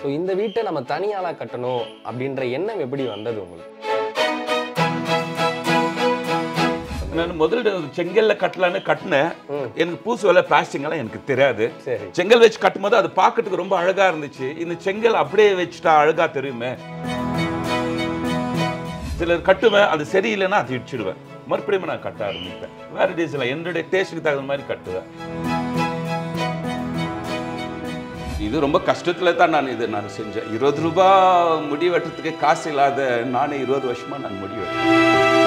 So இந்த வீட்டை நம்ம தனியாளாக கட்டணும் அப்படின்ற எண்ணம் எப்படி வந்தது உங்களுக்கு நான் முதல்ல செங்கல்ல கட்டலான்னு கட்டினேன் எனக்கு பூசு வேலை பிளாஸ்டிக் எல்லாம் எனக்கு தெரியாது சரி செங்கல் வச்சு கட்டும்போது அது பார்க்கறதுக்கு ரொம்ப அழகா இருந்துச்சு இந்த செங்கல் அப்படியே வச்சுட்டா அழகா தெரியுமே சிலர் கட்டுவேன் அது சரியில்லைன்னா அது இடிச்சிடுவேன் மறுபடியும் நான் கட்ட ஆரம்பிப்பேன் வேற டீசல் என்னுடைய டேஸ்ட்டுக்கு தகுந்த மாதிரி கட்டுவேன் இது ரொம்ப கஷ்டத்துல தான் நான் இது நான் செஞ்சேன் இருபது ரூபாய் முடி வெட்டுறதுக்கு காசு இல்லாத நானே இருபது வருஷமா நான் முடி வெட்டுறேன்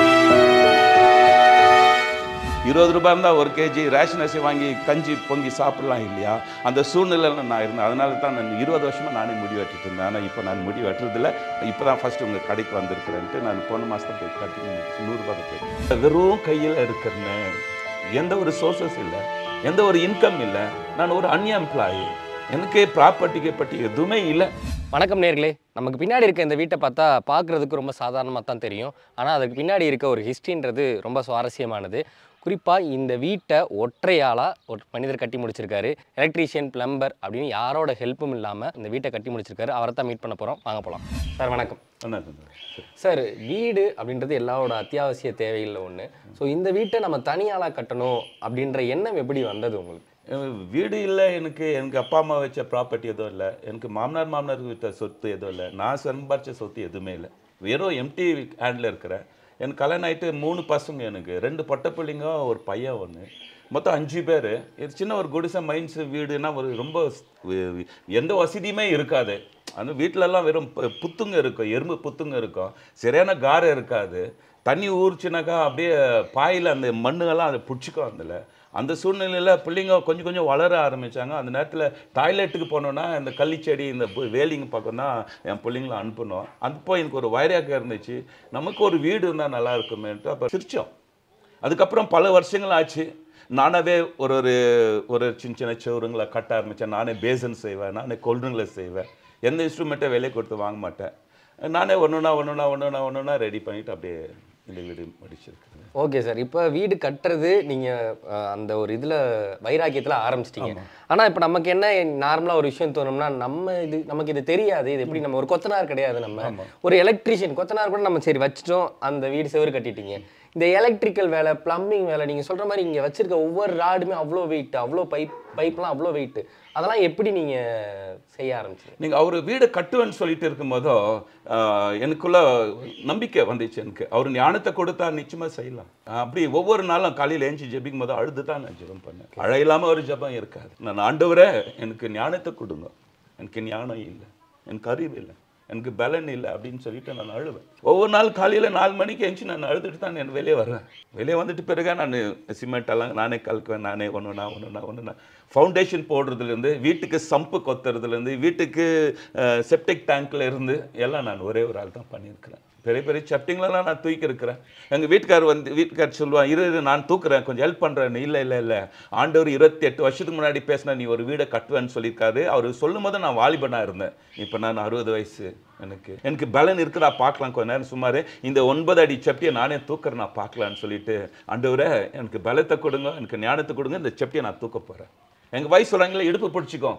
இருபது ரூபாய் இருந்தால் ஒரு கேஜி ரேஷன் அரிசி வாங்கி கஞ்சி பொங்கி சாப்பிடலாம் இல்லையா அந்த சூழ்நிலையில் நான் இருந்தேன் அதனால தான் நான் இருபது வருஷமா நானே முடி வெட்டிட்டு இருந்தேன் ஆனால் இப்போ நான் முடி வெட்டுறதில்ல இப்போ தான் ஃபர்ஸ்ட் உங்கள் கடைக்கு வந்திருக்கிறேன்ட்டு நான் போன மாதம் போய் கட்டி நூறுரூபா போய் வெறும் கையில் இருக்கிறேன் எந்த ஒரு சோர்சஸ் இல்லை எந்த ஒரு இன்கம் இல்லை நான் ஒரு அன்எம்ப்ளாயி எனக்கு ப்ராப்பர்ட்டிக்கு பற்றி எதுவுமே இல்லை வணக்கம் நேர்களே நமக்கு பின்னாடி இருக்க இந்த வீட்டை பார்த்தா பார்க்குறதுக்கு ரொம்ப சாதாரணமாக தான் தெரியும் ஆனால் அதுக்கு பின்னாடி இருக்க ஒரு ஹிஸ்ட்ரின்றது ரொம்ப சுவாரஸ்யமானது குறிப்பாக இந்த வீட்டை ஒற்றையாளாக ஒரு மனிதர் கட்டி முடிச்சிருக்காரு எலக்ட்ரீஷியன் பிளம்பர் அப்படின்னு யாரோட ஹெல்ப்பும் இல்லாமல் இந்த வீட்டை கட்டி முடிச்சிருக்காரு அவரை தான் மீட் பண்ண போகிறோம் வாங்க போகலாம் சார் வணக்கம் என்ன சொல்றது? சார் வீடு அப்படின்றது எல்லாரோட அத்தியாவசிய தேவைகளில் ஒன்று ஸோ இந்த வீட்டை நம்ம தனியாளாக கட்டணும் அப்படின்ற எண்ணம் எப்படி வந்தது உங்களுக்கு எனக்கு வீடு இல்லை எனக்கு எனக்கு அப்பா அம்மா வச்ச ப்ராப்பர்ட்டி எதுவும் இல்லை எனக்கு மாமனார் மாமனார் விட்ட சொத்து எதுவும் இல்லை நான் சம்பாரிச்ச சொத்து எதுவுமே இல்லை வெறும் எம்டி ஹேண்டில் இருக்கிறேன் எனக்கு கல்யாணம் ஆகிட்டு மூணு பசங்க எனக்கு ரெண்டு பொட்டை பிள்ளைங்க ஒரு பையன் ஒன்று மொத்தம் அஞ்சு பேர் இது சின்ன ஒரு குடிசை மைன்ஸ் வீடுனா ஒரு ரொம்ப ஸ்- எந்த வசதியுமே இருக்காது அந்த வீட்டிலலாம் வெறும் பு- புத்துங்க இருக்கும் எறும்பு புத்துங்க இருக்கும் சரியான காரம் இருக்காது தண்ணி ஊறுச்சுனாக்கா அப்படியே பாயில் அந்த மண்ணுகள்லாம் அதை பிடிச்சிக்கும் அதில் அந்த சூழ்நிலையில் பிள்ளைங்க கொஞ்சம் கொஞ்சம் வளர ஆரம்பிச்சாங்க அந்த நேரத்தில் டாய்லெட்டுக்கு போனோன்னா இந்த கள்ளிச்செடி இந்த பு- வேலிங்க பக்கம் தான் என் பிள்ளைங்கள அனுப்பணும் அப்போ எனக்கு ஒரு வைராக்கம் இருந்துச்சு நமக்கு ஒரு வீடு இருந்தால் நல்லா இருக்குமேன்ட்டு அப்போ சிரிச்சோம் அதுக்கப்புறம் பல வருஷங்கள் ஆச்சு நானாவே ஒரு ஒரு ஒரு சின்ன சின்ன சவுருங்களை கட்ட ஆரம்பித்தேன் நானே பேசன் செய்வேன் நானே கொல்டுங்களை செய்வேன் எந்த இன்ஸ்ட்ருமெண்ட்டை விலை கொடுத்து வாங்க மாட்டேன் நானே ஒன்றுனா ஒன்றுனா ஒன்றுனா ஒன்றுனா ரெடி பண்ணிட்டு அப்படியே இந்த வீடு முடிச்சிருக்கேன் ஓகே சார் இப்போ வீடு கட்டுறது நீங்கள் அந்த ஒரு இதில் வைராக்கியத்தில் ஆரம்பிச்சிட்டீங்க ஆனால் இப்போ நமக்கு என்ன நார்மலாக ஒரு விஷயம் தோணும்னா நம்ம இது நமக்கு இது தெரியாது இது எப்படி நம்ம ஒரு கொத்தனார் கிடையாது நம்ம ஒரு எலக்ட்ரீஷியன் கொத்தனார் கூட நம்ம சரி வச்சிட்டோம் அந்த வீடு செவரு கட்டிட்டீங்க இந்த எலக்ட்ரிக்கல் வேலை ப்ளம்பிங் வேலை நீங்கள் சொல்கிற மாதிரி இங்கே வச்சிருக்க ஒவ்வொரு ராடுமே அவ்வளோ வெயிட் அவ்வளோ பைப் பைப்லாம் அவ்வளோ வெயிட் அதெல்லாம் எப்படி நீங்கள் செய்ய ஆரம்பிச்சீங்க நீங்கள் அவர் வீடு கட்டுவேன்னு சொல்லிட்டு இருக்கும்போதோ ஆஹ், எனக்குள்ள நம்பிக்கை வந்துச்சு எனக்கு அவர் ஞானத்தை கொடுத்தா நிச்சயமாக செய்யலாம் ஆஹ், அப்படி ஒவ்வொரு நாளும் காலையில் ஏஞ்சி ஜெபிக்கும் போது அழுது தான் நான் ஜெபம் பண்ணேன் அழ இல்லாமல் ஒரு ஜெபம் இருக்காது நான் ஆண்டவரே எனக்கு ஞானத்தை கொடுங்க எனக்கு ஞானம் இல்லை எனக்கு அறிவு இல்லை எனக்கு பலன் இல்லை அப்படின்னு சொல்லிட்டு நான் அழுவேன் ஒவ்வொரு நாள் காலையில் நாலு மணிக்கு எழுந்துச்சு நான் அழுதுட்டு தான் நான் வெளியே வருவேன் வெளியே வந்துட்டு பிறகு நான் சிமெண்ட் எல்லாம் நானே கலக்குவேன் நானே ஒன்றுனா ஒன்றுனா ஒன்றுனா ஃபவுண்டேஷன் போடுறதுலேருந்து வீட்டுக்கு சம்பு கொத்துறதுலேருந்து வீட்டுக்கு செப்டிக் டேங்க்ல இருந்து எல்லாம் நான் ஒரே ஒரு ஆள் தான் பண்ணியிருக்கிறேன் பெரிய பெரிய சட்டிங்களெல்லாம் நான் தூக்கி இருக்கிறேன் எங்கள் வீட்டுக்கார் வந்து வீட்டுக்கார் சொல்லுவான் இரு இரு, நான் தூக்குறேன் கொஞ்சம் ஹெல்ப் பண்ணுறேன் இல்லை இல்லை இல்லை ஆண்டவர் இருபத்தி எட்டு வருஷத்துக்கு முன்னாடி பேசினா நீ ஒரு வீடை கட்டுவேன்னு சொல்லியிருக்காரு அவர் சொல்லும் போது நான் வாலிபனாக இருந்தேன் இப்போ நான் அறுபது வயசு எனக்கு எனக்கு பலன் இருக்குதா பார்க்கலாம் கொஞ்ச நேரம் சுமார் இந்த ஒன்பது அடி செப்டியை நானே தூக்குறேன் நான் பார்க்கலான்னு சொல்லிட்டு ஆண்டவரே எனக்கு பலத்தை கொடுங்க எனக்கு ஞானத்தை கொடுங்க இந்த செப்டியை நான் தூக்க போகிறேன் எங்கள் வயசு சொல்கிறாங்களே இடுப்பு பிடிச்சிக்கோ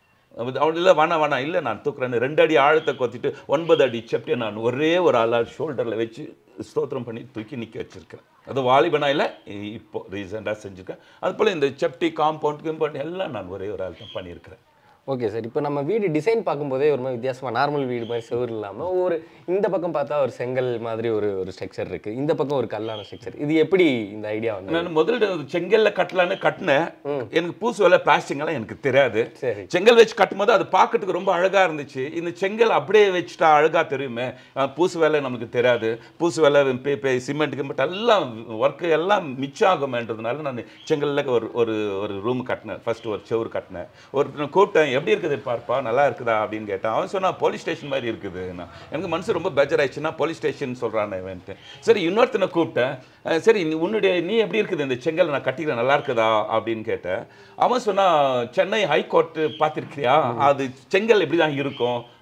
அவன் இல்லை வேணாம் வேணாம் இல்லை நான் தூக்குறேன்னு ரெண்டு அடி ஆழத்தை கொத்திட்டு ஒன்பது அடி செப்டியை நான் ஒரே ஒரு ஆளாக ஷோல்டரில் வச்சு ஸ்தோத்திரம் பண்ணி தூக்கி நிற்க வச்சிருக்கேன் அது வாலிபனா இல்லை இப்போ ரீசெண்டாக செஞ்சுருக்கேன் அது போல் இந்த செப்டி காம்பவுண்ட் கிம்பவுண்ட் எல்லாம் நான் ஒரே ஒரு ஆள் தான் பண்ணியிருக்கிறேன் ஓகே சார் இப்போ நம்ம வீடு டிசைன் பார்க்கும்போதே ஒரு மாதிரி வித்தியாசமாக நார்மல் வீடு மாதிரி செவுரு இல்லாமல் ஒரு இந்த பக்கம் பார்த்தா ஒரு செங்கல் மாதிரி ஒரு ஒரு ஸ்ட்ரக்சர் இருக்குது இந்த பக்கம் ஒரு கல்லான ஸ்ட்ரக்சர் இது எப்படி இந்த ஐடியா வந்து நான் முதல்ல செங்கல்ல கட்டலான்னு கட்டினேன் எனக்கு பூசு வேலை பிளாஸ்டிக் எல்லாம் எனக்கு தெரியாது சரி செங்கல் வச்சு கட்டும்போது அது பார்க்கறதுக்கு ரொம்ப அழகா இருந்துச்சு இந்த செங்கல் அப்படியே வச்சுட்டா அழகா தெரியுமே அஹ் பூசு வேலை நமக்கு தெரியாது பூசு வேலை பே பே சிமெண்ட் கிமெண்ட் எல்லாம் ஒர்க்கு எல்லாம் மிச்சம் ஆகுமேன்றதுனால நான் செங்கல்ல ஒரு ஒரு ஒரு ரூம் கட்டினேன் ஃபர்ஸ்ட் ஒரு செவுரு கட்டினேன் ஒரு கூப்பிட்டேன் எப்படி இருக்குது பார்ப்பா நல்லா இருக்குதா அப்படின்னு கேட்டேன் அவன் சொன்னா போலீஸ் ஸ்டேஷன் மாதிரி இருக்குது நான் எனக்கு மனசு ரொம்ப பெஜர் ஆயிடுச்சுன்னா போலீஸ் ஸ்டேஷன் சொல்றானே இவன்ட்டு சரி இன்னொருத்தனை கூப்பிட்டேன் அஹ் சரி நீ உன்னுடைய நீ எப்படி இருக்குது இந்த செங்கல் நான் கட்டிக்கிறேன் நல்லா இருக்குதா அப்படின்னு கேட்டேன் அவன் சொன்னா சென்னை ஹைகோர்ட் பார்த்திருக்கிறியா அது செங்கல் எப்படி தான் இருக்கும்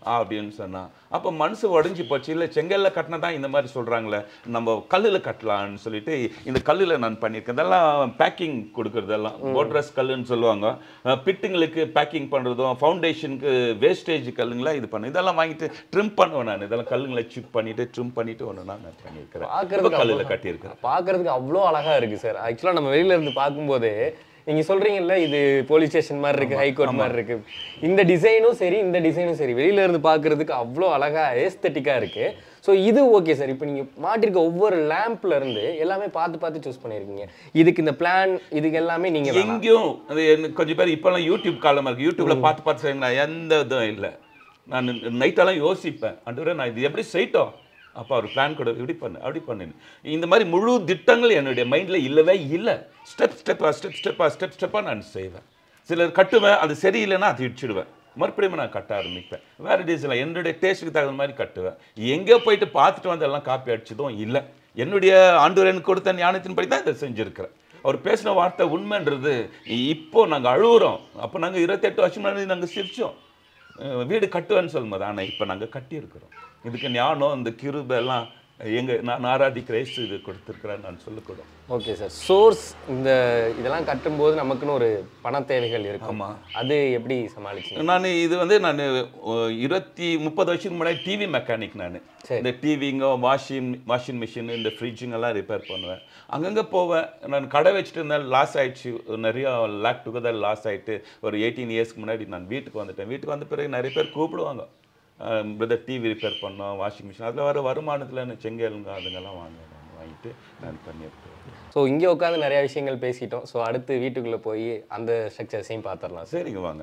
அப்படின்னு சொன்னா அப்போ மனசு உடஞ்சி போச்சு இல்லை செங்கல்ல கட்டினா தான் இந்த மாதிரி சொல்றாங்களே நம்ம கல்லில் கட்டலாம்னு சொல்லிட்டு இந்த கல்லில் நான் பண்ணியிருக்கேன் இதெல்லாம் பேக்கிங் கொடுக்குறதெல்லாம் போட்ரஸ் கல்லுன்னு சொல்லுவாங்க அஹ் பிட்டுங்களுக்கு பேக்கிங் பண்ணுறதும் ஃபவுண்டேஷனுக்கு வேஸ்டேஜ் கல்லுங்களா இது பண்ணு இதெல்லாம் வாங்கிட்டு ட்ரிம் பண்ணுவேன் நான் இதெல்லாம் கல்லுங்களை சிப் பண்ணிட்டு ட்ரிம் பண்ணிட்டு ஒன்று நான் பண்ணியிருக்கிறேன் பார்க்கறதுக்கு கல்லில் கட்டியிருக்கிறேன் பார்க்கறதுக்கு அவ்வளோ அழகா இருக்கு சார் ஆக்சுவலா நம்ம வெளியில இருந்து பார்க்கும்போது நீங்க சொல்றீங்கல்ல இது போலீஸ் ஸ்டேஷன் மாதிரி இருக்கு ஹைகோர்ட் மாதிரி இருக்கு இந்த டிசைனும் சரி இந்த டிசைனும் சரி வெளியில இருந்து பார்க்கறதுக்கு அவ்வளோ அழகா ஏஸ்தட்டிக்கா இருக்கு ஸோ இது ஓகே சார் இப்போ நீங்க மாட்டிருக்க ஒவ்வொரு லேம்ப்ல இருந்து எல்லாமே பார்த்து பார்த்து சூஸ் பண்ணிருக்கீங்க இதுக்கு இந்த பிளான் இதுக்கு எல்லாமே நீங்க வேணாம். எங்கேயும் அது என்ன- கொஞ்சம் பேர் இப்போல்லாம் யூடியூப் காலமாக இருக்கு யூடியூப்ல பார்த்து பார்த்து செய்யுங்க எந்த இதுவும் இல்லை நான் நைட்டெல்லாம் யோசிப்பேன் அன்று நான் இது எப்படி செய்யட்டும் அப்போ அவர் பிளான் கொடு இப்படி பண்ணு அப்படி பண்ணு இந்த மாதிரி முழு திட்டங்கள் என்னுடைய மைண்டில் இல்லவே இல்லை ஸ்டெப் ஸ்டெப்பாக ஸ்டெப் ஸ்டெப்பாக ஸ்டெப் ஸ்டெப்பாக நான் செய்வேன் சிலர் கட்டுவேன் அது சரியில்லைன்னா அது இடிச்சிடுவேன் மறுபடியும் நான் கட்ட ஆரம்பிப்பேன் வேறு டீசல் என்னுடைய டேஸ்ட்டுக்கு தகுந்த மாதிரி கட்டுவேன் எங்கே போயிட்டு பார்த்துட்டு வந்து எல்லாம் காப்பி அடிச்சதும் இல்லை என்னுடைய ஆண்டவர் எனக்கு கொடுத்த ஞானத்தின்படி தான் இதை செஞ்சுருக்கிறேன் அவர் பேசின வார்த்தை உண்மைன்றது இப்போ நாங்கள் அழுகுறோம் அப்போ நாங்கள் இருபத்தெட்டு வருஷம் முன்னாடி நாங்கள் சிரிச்சோம் அஹ் வீடு கட்டுவேன்னு சொல்லும்போது ஆனால் இப்போ நாங்கள் கட்டியிருக்கிறோம் இதுக்கு ஞானம் இந்த கிருபை எல்லாம் எங்க நான் ஆராதிக்கிற இயேசு இது கொடுத்துருக்கிறேன் நான் சொல்லக்கூடும் ஓகே சார் சோர்ஸ் இந்த இதெல்லாம் கட்டும்போது நமக்குன்னு ஒரு பண தேவைகள் இருக்கும் ஆமா. அது எப்படி சமாளிச்சீங்க நான் இது வந்து நான் இருபத்தி முப்பது வருஷத்துக்கு முன்னாடி டிவி மெக்கானிக் நான் சரி. இந்த டிவிங்க வாஷிங் வாஷிங் மிஷின் இந்த ஃப்ரிட்ஜுங்க எல்லாம் ரிப்பேர் பண்ணுவேன் அங்கங்கே போவேன் நான் கடை வச்சுட்டு இருந்தேன் லாஸ் ஆயிடுச்சு நிறைய லேக் டுகெதர் லாஸ் ஆயிட்டு ஒரு எயிட்டீன் இயர்ஸ்க்கு முன்னாடி நான் வீட்டுக்கு வந்துட்டேன் வீட்டுக்கு வந்த பிறகு நிறைய பேர் கூப்பிடுவாங்க பிரதர் டிவி ரிப்பேர் பண்ணோம் வாஷிங் மிஷின் அதில் வர வருமானத்தில் நான் செங்கலுங்க அதுங்கெல்லாம் வாங்குவேன் நான் வாங்கிட்டு நான் பண்ணியிருக்கேன் ஸோ இங்கே உட்காந்து நிறைய விஷயங்கள் பேசிட்டோம் ஸோ அடுத்து வீட்டுக்குள்ளே போய் அந்த ஸ்ட்ரக்சர்ஸையும் பார்த்துடலாம் சார் சரிங்க வாங்க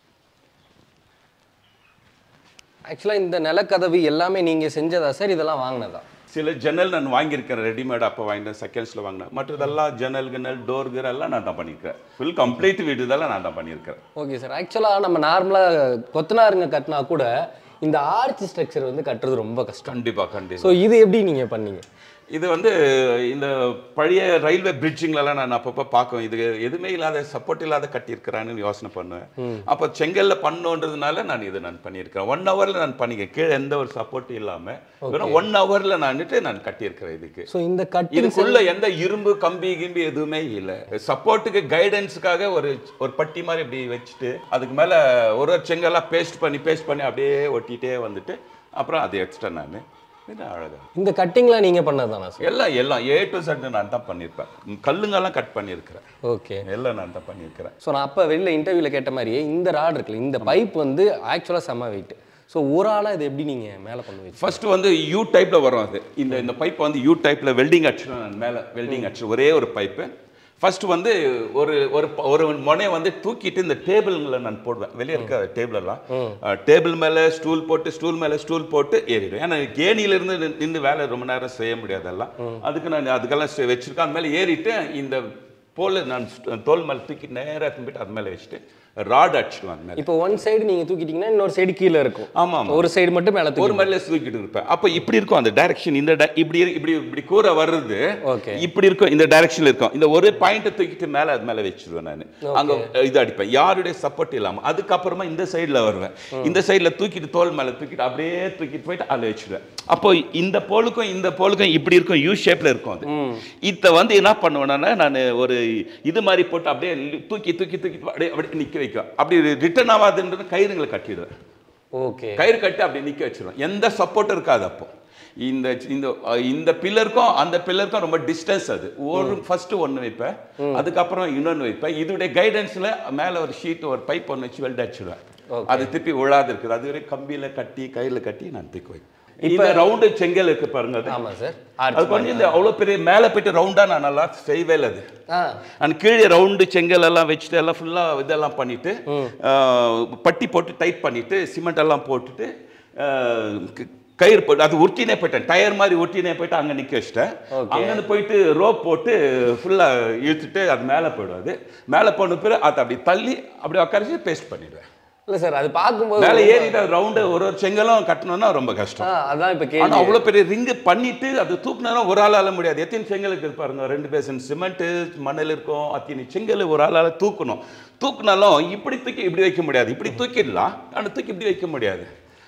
ஆக்சுவலாக இந்த நிலக்கதவு எல்லாமே நீங்கள் செஞ்சதா சார் இதெல்லாம் வாங்கினதா சில ஜன்னல் நான் வாங்கியிருக்கிறேன் ரெடிமேட் அப்போ வாங்கினேன் செகண்ட்ஸில் வாங்கினேன் மற்றதெல்லாம் ஜன்னல் கிணல் டோர் கிர் எல்லாம் நான் தான் பண்ணியிருக்கிறேன் ஃபுல் கம்ப்ளீட் வீடு இதெல்லாம் நான் தான் பண்ணியிருக்கிறேன் ஓகே சார் ஆக்சுவலாக நம்ம நார்மலாக கொத்தனாருங்க கட்டினா கூட இந்த ஆர்ச் ஸ்ட்ரக்சர் வந்து கட்டுறது ரொம்ப கஷ்டம் கண்டிப்பாக கண்டிப்பாக ஸோ இது எப்படி நீங்கள் பண்ணீங்க இது வந்து இந்த பழைய ரயில்வே பிரிட்ஜுங்களெல்லாம் நான் அப்பப்போ பார்க்குவேன் இது எதுவுமே இல்லாத சப்போர்ட் இல்லாத கட்டியிருக்கிறான்னு யோசனை பண்ணுவேன் அப்போ செங்கல்ல பண்ணோன்றதுனால நான் இது நான் பண்ணியிருக்கிறேன் ஒன் ஹவரில் நான் பண்ணிக்கிறேன் கீழே எந்த ஒரு சப்போர்ட்டும் இல்லாமல் வெறும் ஒன் ஹவரில் நான்ட்டு நான் கட்டியிருக்கிறேன் இதுக்கு ஸோ இந்த கட்டிங் இதுக்குள்ள எந்த இரும்பு கம்பி கிம்பி எதுவுமே இல்லை சப்போர்ட்டுக்கு கைடன்ஸுக்காக ஒரு ஒரு பட்டி மாதிரி இப்படி வச்சுட்டு அதுக்கு மேல ஒரு ஒரு செங்கெல்லாம் பேஸ்ட் பண்ணி பேஸ்ட் பண்ணி அப்படியே ஒட்டிட்டே வந்துட்டு அப்புறம் அதை எடுத்துட்டேன் நான் இது அழகா இந்த கட்டிங்லாம் நீங்கள் பண்ணதானா சார் எல்லாம் எல்லாம் ஏ டு செட் நான் தான் பண்ணியிருப்பேன் கல்லுங்கெல்லாம் கட் பண்ணியிருக்கிறேன் ஓகே எல்லாம் நான் தான் பண்ணியிருக்கிறேன் ஸோ நான் அப்போ வெளியில் இன்டர்வியூவில் கேட்ட மாதிரியே இந்த ராட் இருக்குல்ல இந்த பைப் வந்து ஆக்சுவலாக செம்ம வெயிட் ஸோ ஒரு ஆளாக இது எப்படி நீங்கள் மேலே பண்ணுவீங்க ஃபர்ஸ்ட் வந்து யூ டைப்ல வரும் அது இந்த இந்த பைப் வந்து யூ டைப்ல வெல்டிங் அடிச்சிடும் நான் மேலே வெல்டிங் அடிச்சு ஒரே ஒரு பைப்பு ஃபர்ஸ்ட் வந்து ஒரு ஒரு ப- ஒரு முனையை வந்து தூக்கிட்டு இந்த டேபிள்களை நான் போடுவேன் வெளியே இருக்க டேபிள் எல்லாம் டேபிள் மேலே ஸ்டூல் போட்டு ஸ்டூல் மேலே ஸ்டூல் போட்டு ஏறிடும் ஏன்னா கேணியில இருந்து நின்னு- நின்னு வேலை ரொம்ப நேரம் செய்ய முடியாதெல்லாம் அதுக்கு நான் அதுக்கெல்லாம் செ- வச்சிருக்கேன் அது மேலே ஏறிட்டு இந்த போல் நான் st- தோல் மேலே தூக்கி நேராக போயிட்டு அது மேலே வச்சுட்டு ராட் அடிச்சிடுவேன் அது மேலே இப்போ ஒன் சைடு நீங்கள் தூக்கிட்டீங்கன்னா இன்னொரு சைடு கீழே இருக்கும் ஆமா ஆமா ஒரு சைடு மட்டும் மேலே ஒரு தூக்கி மேல தூக்கிட்டு இருப்பேன் அப்ப இப்படி இருக்கும் அந்த டைரக்ஷன் இந்த di- இப்படி இரு- இப்படி இப்படி கூரை வர்றது Okay. இப்படி இருக்கும் இந்த டைரக்ஷன்ல இருக்கும் இந்த ஒரு பாயிண்ட்டை தூக்கிட்டு மேல அது மேல வச்சிருவேன் நான் அங்க இது அடிப்பேன் யாருடைய சப்போர்ட் இல்லாம அதுக்கப்புறமா இந்த சைடுல வருவேன் இந்த சைடுல தூக்கிட்டு தோல் மேல தூக்கிட்டு அப்படியே தூக்கிட்டு போயிட்டு அதுல வச்சிருவேன் அப்போ இந்த போலுக்கும் இந்த போலுக்கும் இப்படி இருக்கும் யூ ஷேப்ல இருக்கும் அது இத வந்து என்ன பண்ணுவேன்னா நான் ஒரு இது மாதிரி போட்டு அப்படியே தூக்கி தூக்கி தூக்கி அப்படியே அப்படியே நிக்க வைக்கும் அப்படி ரிட்டர்ன் ஆகாதுன்றது கயிறுங்களை கட்டிடுவேன் ஓகே கயிறு கட்டி அப்படி நிக்க வச்சிருவோம் எந்த சப்போர்ட் இருக்காது அப்போ இந்த இந்த அஹ், இந்த பில்லருக்கும் அந்த பில்லருக்கும் ரொம்ப டிஸ்டன்ஸ் அது ஒரு ஃபர்ஸ்ட் ஒன்று வைப்பேன் அதுக்கப்புறம் இன்னொன்று வைப்பேன் இதோடைய கைடன்ஸ்ல மேல ஒரு ஷீட் ஒரு பைப் ஒன்று வச்சு வெல்ட் அடிச்சிடுவேன் அது திருப்பி விழாது இருக்குது அது வரை கம்பியில கட்டி கையில கட்டி நான் தூக்கி வைப்பேன் இப்போ ரவுண்டு செங்கல் இருக்கு பாருங்க அது ஆமாம் சார் அது கொஞ்சம் இந்த அவ்வளோ பெரிய மேலே போயிட்டு ரவுண்டா நான் நல்லா செய்வே இல்லை அது ஆ அந்த கீழே ரவுண்டு செங்கல் எல்லாம் வச்சுட்டு எல்லாம் ஃபுல்லாக இதெல்லாம் பண்ணிட்டு ஆஹ், பட்டி போட்டு டைட் பண்ணிட்டு சிமெண்ட் எல்லாம் போட்டுட்டு ஆஹ், க- கயிறு போட்டு அது உருட்டினே போயிட்டேன் டயர் மாதிரி உருட்டினே போயிட்டு அங்கே நிற்க வச்சிட்டேன் அங்கேருந்து போயிட்டு ரோப் போட்டு ஃபுல்லாக இழுத்துட்டு அது மேலே போயிடும் அது மேலே போன பிறகு அதை அப்படி தள்ளி அப்படி உட்காரிச்சு பேஸ்ட் பண்ணிடுவேன் இல்லை சார் அது பார்க்கும்போது மேலே ஏறிட்டு ரவுண்டு ஒரு ஒரு செங்கலும் கட்டணும்னா ரொம்ப கஷ்டம் ஆ அதான் இப்போ ஆனா கேள்வி அவ்வளவு பெரிய ரிங்கு பண்ணிட்டு அது தூக்குனாலும் ஒரு ஆளால முடியாது எத்தனை செங்கலுக்கு இருப்பாருங்க ரெண்டு பேசன் சிமெண்ட் மணல் இருக்கும் அத்தனை செங்கல் ஒரு ஆளால தூக்கணும் தூக்குனாலும் இப்படி தூக்கி இப்படி வைக்க முடியாது இப்படி தூக்கிடலாம் ஆனா தூக்கி இப்படி வைக்க முடியாது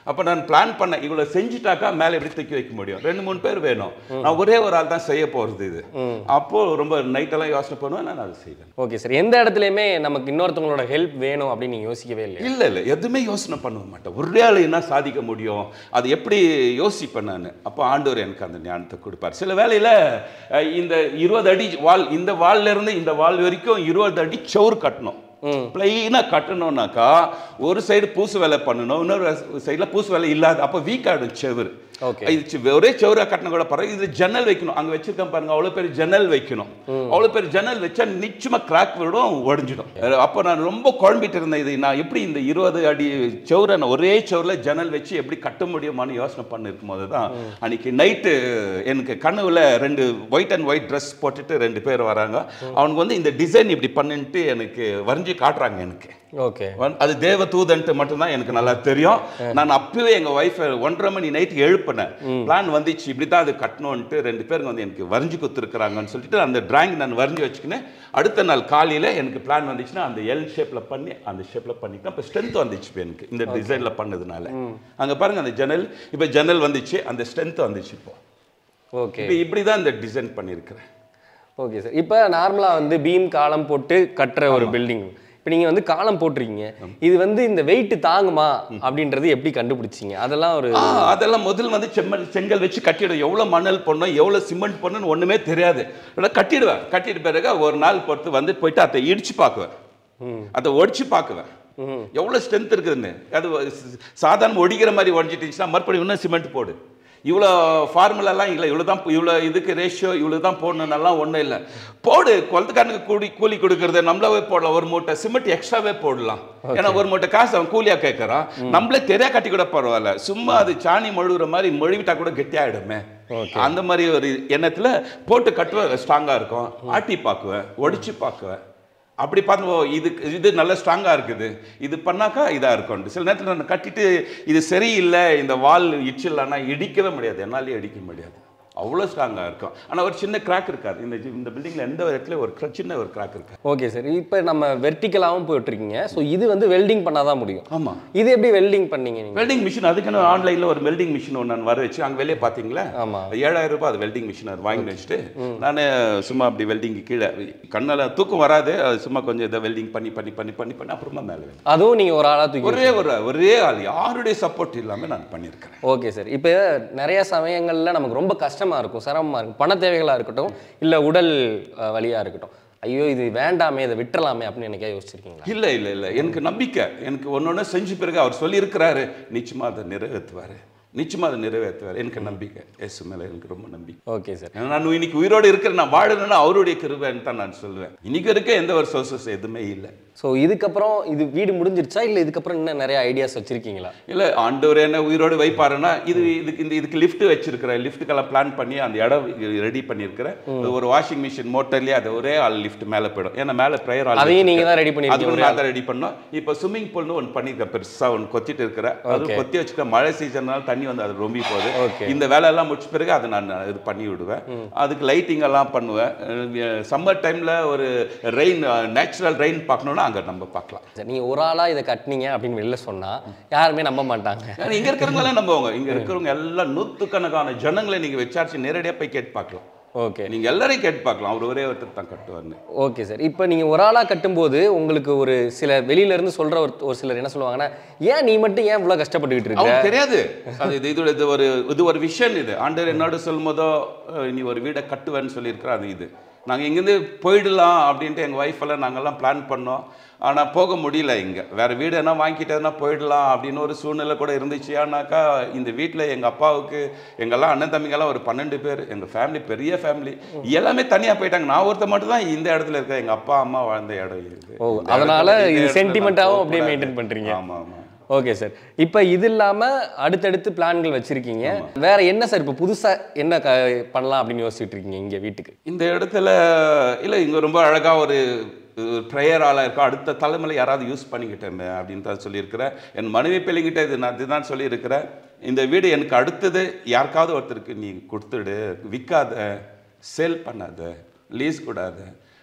அப்போ நான் பிளான் பண்ணேன் இவ்வளோ செஞ்சுட்டாக்கா மேலே எப்படி தூக்கி வைக்க முடியும் ரெண்டு மூணு பேர் வேணும் நான் ஒரே ஒரு ஆள் தான் செய்ய போகிறது இது அப்போ ரொம்ப நைட்டெல்லாம் யோசனை பண்ணுவேன் நான் அதை செய்வேன் ஓகே சார் எந்த இடத்துலையுமே நமக்கு இன்னொருத்தவங்களோட ஹெல்ப் வேணும் அப்படின்னு நீங்க யோசிக்கவே இல்லையா இல்லை இல்லை எதுவுமே யோசனை பண்ண மாட்டேன் ஒரே ஆள் என்ன சாதிக்க முடியும் அது எப்படி யோசிப்பேன் நான் அப்போ ஆண்டவர் எனக்கு அந்த ஞானத்தை கொடுப்பார் சில வேளையில் அஹ், இந்த இருபது அடி வால் இந்த வால்ல இருந்து இந்த வால் வரைக்கும் இருபது அடி சவுறு கட்டணும் பிளைனாக கட்டணும்னாக்கா ஒரு சைடு பூசு வேலை பண்ணணும் இன்னொரு சைடில் பூசு வேலை இல்லாத அப்போ வீக் ஆகிடும் செவுரு Okay. இது சி- ஒரே செவரா கட்டின கூட பரவாயில்ல இது ஜன்னல் வைக்கணும் அங்க வச்சிருக்கேன் பாருங்க அவ்வளவு பேர் ஜன்னல் வைக்கணும் அவ்வளவு பேர் ஜன்னல் வச்சா நிச்சயமா கிராக் விடும் உடஞ்சிடும் அப்போ நான் ரொம்ப குழம்பிட்டு இருந்தேன் இது நான் எப்படி இந்த இருபது அடி செவரை நான் ஒரே செவரில் ஜன்னல் வச்சு எப்படி கட்ட முடியுமான்னு யோசனை பண்ணிருக்கும் போது தான் அன்னைக்கு நைட்டு எனக்கு கனவுல ரெண்டு ஒயிட் அண்ட் ஒயிட் ட்ரெஸ் போட்டுட்டு ரெண்டு பேர் வராங்க அவனுக்கு வந்து இந்த டிசைன் இப்படி பண்ணுன்ட்டு எனக்கு வரைஞ்சி காட்டுறாங்க எனக்கு ஓகே வந்து- அது தேவ தூதன்ட்டு மட்டும்தான் எனக்கு நல்லா தெரியும் நான் அப்பவே எங்க ஒய்ஃப் ஒன்றரை மணி நைட்டு எழுப்பினேன் பிளான் வந்துச்சு இப்படி தான் அது கட்டணும்ட்டு ரெண்டு பேருங்க வந்து எனக்கு வரைஞ்சி கொடுத்துருக்குறாங்கன்னு சொல்லிட்டு அந்த டிராயிங் நான் வரைஞ்சி வச்சுக்கினேன் அடுத்த நாள் காலையில எனக்கு பிளான் வந்துச்சுன்னா அந்த எல் ஷேப்ல பண்ணி அந்த ஷேப்ல பண்ணிட்டேன் அப்போ ஸ்ட்ரென்த் வந்துச்சு இப்ப எனக்கு இந்த டிசைன்ல பண்ணதுனால அங்க பாருங்க அந்த ஜன்னல் இப்போ ஜன்னல் வந்துச்சு அந்த ஸ்ட்ரென்த் வந்துச்சு இப்போ ஓகே இப்போ இப்படி தான் இந்த டிசைன் பண்ணியிருக்கிறேன் ஓகே சார் இப்போ நார்மலாக வந்து பீம் காலம் போட்டு கட்டுற ஒரு பில்டிங் இப்போ நீங்கள் வந்து காலம் போட்டிருக்கீங்க இது வந்து இந்த வெயிட் தாங்குமா அப்படின்றது எப்படி கண்டுபிடிச்சீங்க அதெல்லாம் ஒரு ஆ, அதெல்லாம் முதல் வந்து செம்மண் செங்கல் வச்சு கட்டிடுவேன் எவ்வளோ மணல் போடணும் எவ்வளோ சிமெண்ட் போடணும்னு ஒன்றுமே தெரியாது ஆனால் கட்டிடுவேன் கட்டிட்டு பிறகு ஒரு நாள் பொறுத்து வந்து போயிட்டு அதை இடிச்சு பார்க்குவேன் அதை ஒடிச்சு பார்க்குவேன் எவ்வளோ ஸ்ட்ரென்த் இருக்குதுன்னு அது ச- சாதாரண ஒடிக்கிற மாதிரி ஒடிச்சிட்டுச்சுன்னா மறுபடியும் இன்னும் சிமெண்ட் போடு இவ்வளோ ஃபார்முலாலாம் இல்லை இவ்வளோ தான் இவ்வளோ இதுக்கு ரேஷியோ இவ்வளோ தான் போடணுன்னெல்லாம் ஒன்றும் இல்லை போடு குளத்துக்காரனுக்கு கூலி கூலி கொடுக்கறது நம்மளாவே போடலாம் ஒரு மூட்டை சிமெண்ட் எக்ஸ்ட்ராவே போடலாம் ஏன்னா ஒரு மூட்டை காசு அவன் கூலியா கேட்கறான் நம்மளே தெரியா கட்டி கூட பரவாயில்ல சும்மா அது சாணி மழுகுற மாதிரி மொழிவிட்டா கூட கெட்டியாயிடுமே அந்த மாதிரி ஒரு எண்ணத்துல போட்டு கட்டுவேன் ஸ்ட்ராங்கா இருக்கும் ஆட்டி பார்க்குவேன் ஒடிச்சு பார்க்குவேன் அப்படி பார்த்து ஓ, இது இது நல்ல ஸ்ட்ராங்கா இருக்குது இது பண்ணாக்கா இதா இருக்கும் சில நேரத்தில் நான் கட்டிட்டு இது சரியில்லை இந்த வால் இடிச்சிடலான்னா இடிக்கவே முடியாது என்னாலே இடிக்க முடியாது அவ்வளோ ஸ்ட்ராங்கா இருக்கும் ஆனா ஒரு சின்ன கிராக் இருக்காது இந்த இந்த பில்டிங்ல எந்த ஒரு இடத்துல ஒரு crack- சின்ன ஒரு கிராக் இருக்காது ஓகே சார் இப்போ நம்ம வெர்டிக்கலாகவும் போட்டிருக்கீங்க ஸோ இது வந்து வெல்டிங் பண்ணாதான் முடியும் ஆமா இது எப்படி வெல்டிங் பண்ணீங்க நீங்கள் வெல்டிங் மிஷின் அதுக்குன்னு ஆன்லைன்ல ஒரு வெல்டிங் மிஷின் ஒன்று நான் வர வச்சு அங்கே வெளியே பார்த்தீங்களா ஆமா. ஏழாயிரம் ரூபாய் அது வெல்டிங் மிஷின் அது வாங்கி வச்சுட்டு நான் சும்மா அப்படி வெல்டிங் கீழே கண்ணால் தூக்கம் வராது அது சும்மா கொஞ்சம் இதை வெல்டிங் பண்ணி பண்ணி பண்ணி பண்ணி பண்ணி அப்புறமா மேலே வெல்டிங். அதுவும் நீங்கள் ஒரு ஆளாக தூக்கி ஒரே ஒரு ஒரே ஆள் யாருடைய சப்போர்ட் இல்லாமல் நான் பண்ணியிருக்கிறேன் ஓகே சார் இப்போ நிறைய சமயங்களில் நமக்கு ரொம்ப கஷ்டமாக இருக்கும் சிரமமாக இருக்கும் பண தேவைகளாக இருக்கட்டும் இல்லை உடல் வழியாக இருக்கட்டும் ஐயோ இது வேண்டாமே இதை விட்டுறலாமே அப்படின்னு எனக்கே யோசிச்சிருக்கீங்களா இல்லை இல்லை இல்லை எனக்கு நம்பிக்கை எனக்கு ஒன்று செஞ்ச பிறகு அவர் சொல்லியிருக்கிறாரு நிச்சயமா அதை நிறைவேற்றுவார் நிச்சயமா அதை நிறைவேற்றுவார் எனக்கு நம்பிக்கை இயேசு மேலே எனக்கு ரொம்ப நம்பிக்கை ஓகே சார் ஏன்னா நான் இன்னைக்கு உயிரோடு இருக்கிறேன் நான் வாழணும்னா அவருடைய கிருபைன்னு தான் நான் சொல்லுவேன் இன்னைக்கு இருக்க எந்த ஒரு சோர்சஸ் எதுவுமே இல்லை ஸோ இதுக்கப்புறம் இது வீடு முடிஞ்சிருச்சா இல்லை இதுக்கப்புறம் இன்னும் நிறைய ஐடியாஸ் வச்சிருக்கீங்களா இல்லை ஆண்டவர் என்ன உயிரோடு வைப்பாருன்னா இது இதுக்கு இந்த இதுக்கு லிஃப்ட் வச்சிருக்கிறேன் லிஃப்ட்டுக்கெல்லாம் பிளான் பண்ணி அந்த இடம் ரெடி பண்ணியிருக்கிறேன் ஒரு வாஷிங் மிஷின் மோட்டர்லேயே அது ஒரே ஆள் லிஃப்ட் மேலே போயிடும் ஏன்னா மேலே ப்ரேயர் ஆள் அதையும் நீங்க தான் ரெடி அது பண்ணிருக்கீங்க நான் தான் ரெடி பண்ணோம் இப்போ ஸ்விம்மிங் பூல்னு ஒன்று பண்ணியிருக்கேன் பெருசா ஒன்று கொத்திட்டு இருக்கிறேன் அது கொத்தி வச்சுக்க மழை சீசன்னால தண்ணி வந்து அது ரொம்பி போகுது Okay. இந்த வேலையெல்லாம் முடிச்ச பிறகு அதை நான் இது பண்ணி விடுவேன் அதுக்கு லைட்டிங் எல்லாம் பண்ணுவேன் சம்மர் டைம்ல ஒரு ரெயின் நேச்சுரல் ரெயின் பார்க்கணும்னா அங்க நம்ம பார்க்கலாம் சார் நீங்கள் ஒரு ஆளாக இதை கட்டினீங்க அப்படின்னு வெளில சொன்னால் யாருமே நம்ப மாட்டாங்க ஏன்னா இங்க இருக்கிறவங்க எல்லாம் நம்புவாங்க இங்க இருக்கிறவங்க எல்லாம் நூற்றுக்கணக்கான ஜனங்களை நீங்க விசாரிச்சு நேரடியா போய் கேட்டு பார்க்கலாம் ஓகே நீங்க எல்லாரையும் கேட்டு பார்க்கலாம் அவர் ஒரே ஒருத்தர் தான் கட்டுவார்னு ஓகே சார் இப்போ நீங்கள் ஒரு ஆளாக கட்டும்போது உங்களுக்கு ஒரு சில வெளியில இருந்து சொல்கிற ஒரு ஒரு சிலர் என்ன சொல்லுவாங்கன்னா ஏன் நீ மட்டும் ஏன் இவ்வளோ கஷ்டப்பட்டுக்கிட்டு இருக்க அவங்களுக்கு தெரியாது அது இது இது இது ஒரு இது ஒரு விஷன் இது ஆண்டவர் என்னோட சொல்லும் போதோ அஹ், நீ ஒரு வீடை கட்டுவேன்னு சொல்லியிருக்கிற அது இது நாங்கள் இங்கேருந்து போயிடலாம் அப்படின்ட்டு எங்கள் ஒய்ஃப் எல்லாம் நாங்கெல்லாம் பிளான் பண்ணோம் ஆனால் போக முடியல இங்கே வேறு வீடு என்ன வாங்கிட்டேன்னா போயிடலாம் அப்படின்னு ஒரு சூழ்நிலை கூட இருந்துச்சு ஆனாக்கா இந்த வீட்டில் எங்கள் அப்பாவுக்கு எங்கெல்லாம் அண்ணன் தம்பிங்கெல்லாம் ஒரு பன்னெண்டு பேர் எங்கள் ஃபேமிலி பெரிய ஃபேமிலி எல்லாமே தனியாக போயிட்டாங்க நான் ஒருத்த மட்டும் தான் இந்த இடத்துல இருக்கேன் எங்கள் அப்பா அம்மா வாழ்ந்த இடம் இது ஓ இந்த அதனால இடத்துல- இந்த இது இடத்துல நான் சென்டிமெண்ட்டாகவும் அப்படியே போகக்கூடாது. மெயின்டைன் பண்ணுறீங்க ஆமாம் ஆமாம் ஓகே சார் இப்போ இது இல்லாமல் அடுத்தடுத்து பிளான்கள் வச்சிருக்கீங்க வேற என்ன சார் இப்போ புதுசாக என்ன க பண்ணலாம் அப்படின்னு யோசிச்சுட்டு இருக்கீங்க இங்கே வீட்டுக்கு இந்த இடத்துல இல்லை இங்கே ரொம்ப அழகாக ஒரு ப்ரேயர் ஆளாக இருக்கும் அடுத்த தலைமுறை யாராவது யூஸ் பண்ணிக்கிட்டேன் அப்படின்னு தான் சொல்லியிருக்கிறேன் என் மனைவி பிள்ளைங்கிட்ட இது நான் இதுதான் சொல்லியிருக்கிறேன் இந்த வீடு எனக்கு அடுத்தது யாருக்காவது ஒருத்தருக்கு நீ கொடுத்துடு விற்காத சேல் பண்ணாத லீஸ் கூடாத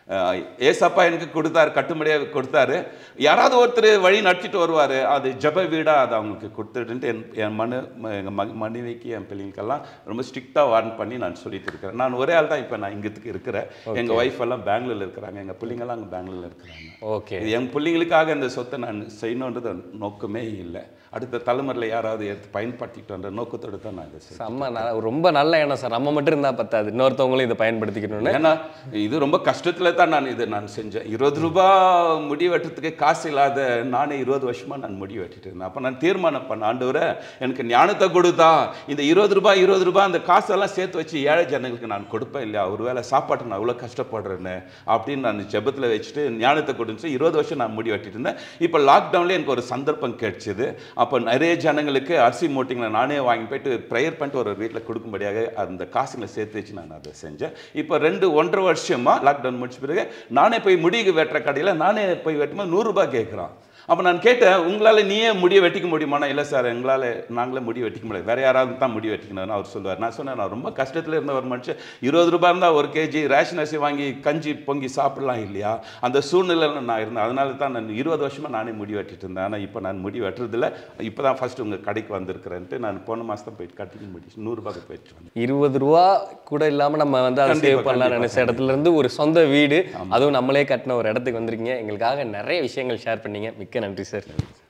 அஹ், ஏசப்பா எனக்கு கொடுத்தாரு கட்டுமடியாக கொடுத்தாரு யாராவது ஒருத்தர் வழி நடத்திட்டு வருவார் அது ஜப வீடாக அது அவங்களுக்கு கொடுத்துட்டு என் என் மனு எங்கள் ம மனைவிக்கு என் பிள்ளைங்களுக்கெல்லாம் ரொம்ப ஸ்ட்ரிக்டாக வார்ன் பண்ணி நான் சொல்லிட்டு இருக்கிறேன் நான் ஒரே ஆள் தான் இப்போ நான் இங்கத்துக்கு இருக்கிறேன் எங்கள் ஒய்ஃப் எல்லாம் பெங்களூர்ல இருக்கிறாங்க எங்கள் பிள்ளைங்கெல்லாம் அங்கே பெங்களூர்ல இருக்கிறாங்க ஓகே இது என் பிள்ளைங்களுக்காக இந்த சொத்தை நான் செய்யணுன்றது நோக்கமே இல்லை அடுத்த தலைமுறையில் யாராவது எடுத்து பயன்படுத்திக்கிட்டோன்ற நோக்கத்தோடு தான் நான் இதை செய்றேன். செம்ம ந- ரொம்ப நல்ல எண்ணம் சார் நம்ம மட்டும் இருந்தா பத்தாது இன்னொருத்தவங்களும் இதை பயன்படுத்திக்கணும்னு ஏன்னா இது ரொம்ப கஷ்டத்துல தான் நான் இதை நான் செஞ்சேன் இருபது ரூபாய் முடி வெட்டுறதுக்கு காசு இல்லாத நானே இருபது வருஷமா நான் முடி வெட்டிட்டு இருந்தேன் அப்போ நான் தீர்மானம் பண்ண ஆண்டவரே எனக்கு ஞானத்தை கொடுத்தா இந்த இருபது ரூபாய் இருபது ரூபாய் அந்த காசெல்லாம் சேர்த்து வச்சு ஏழை ஜனங்களுக்கு நான் கொடுப்பேன் இல்லையா ஒருவேளை சாப்பாட்டு நான் இவ்வளோ கஷ்டப்படுறேன்னு அப்படின்னு நான் ஜெபத்தில் வச்சுட்டு ஞானத்தை கொடுத்து இருபது வருஷம் நான் முடி வெட்டிட்டு இருந்தேன் இப்போ லாக்டவுன்ல எனக்கு ஒரு சந்தர்ப்பம் கிடைச்சது அப்போ நிறைய ஜனங்களுக்கு அரிசி மூட்டைங்களை நானே வாங்கி போயிட்டு ப்ரேயர் பண்ணிட்டு ஒரு வீட்டில் கொடுக்கும்படியாக அந்த காசுங்களை சேர்த்து வச்சு நான் அதை செஞ்சேன் இப்போ ரெண்டு ஒன்றரை வருஷமா லாக்டவுன் முடிச்ச பிறகு நானே போய் முடிக்கு வெட்டுற கடையில் நானே போய் வெட்டும்போது நூறுரூபா கேட்குறான் அப்போ நான் கேட்டேன் உங்களால் நீயே முடியை வெட்டிக்க முடியுமானா இல்லை சார் எங்களால் நாங்களே முடி வெட்டிக்க முடியாது வேற யாராவது தான் முடி வெட்டிக்கணும்னு அவர் சொல்லுவார் நான் சொன்னேன் நான் ரொம்ப கஷ்டத்தில் இருந்த ஒரு மனுஷன் இருபது ரூபாய் இருந்தால் ஒரு கேஜி ரேஷன் அரிசி வாங்கி கஞ்சி பொங்கி சாப்பிடலாம் இல்லையா அந்த சூழ்நிலையில் நான் இருந்தேன் அதனால தான் நான் இருபது வருஷமாக நானே முடி வெட்டிட்டு இருந்தேன் ஆனால் இப்போ நான் முடி வெட்டுறதில்ல இப்போ தான் ஃபஸ்ட்டு உங்கள் கடைக்கு வந்திருக்கிறேன்ட்டு நான் போன மாதம் தான் போயிட்டு கட்டிங் முடிச்சு நூறுரூபாய்க்கு போயிட்டு வந்தேன் இருபது ரூபா கூட இல்லாம நம்ம வந்து அதை கண்டிப்பா, சேவ் பண்ணலாம் கண்டிப்பா, நினைச்ச இடத்துல இருந்து ஒரு சொந்த வீடு அதுவும் நம்மளே கட்டின ஒரு இடத்துக்கு வந்திருக்கீங்க எங்களுக்காக நிறைய விஷயங்கள் ஷேர் பண்ணீங்க மிக்க நன்றி சார்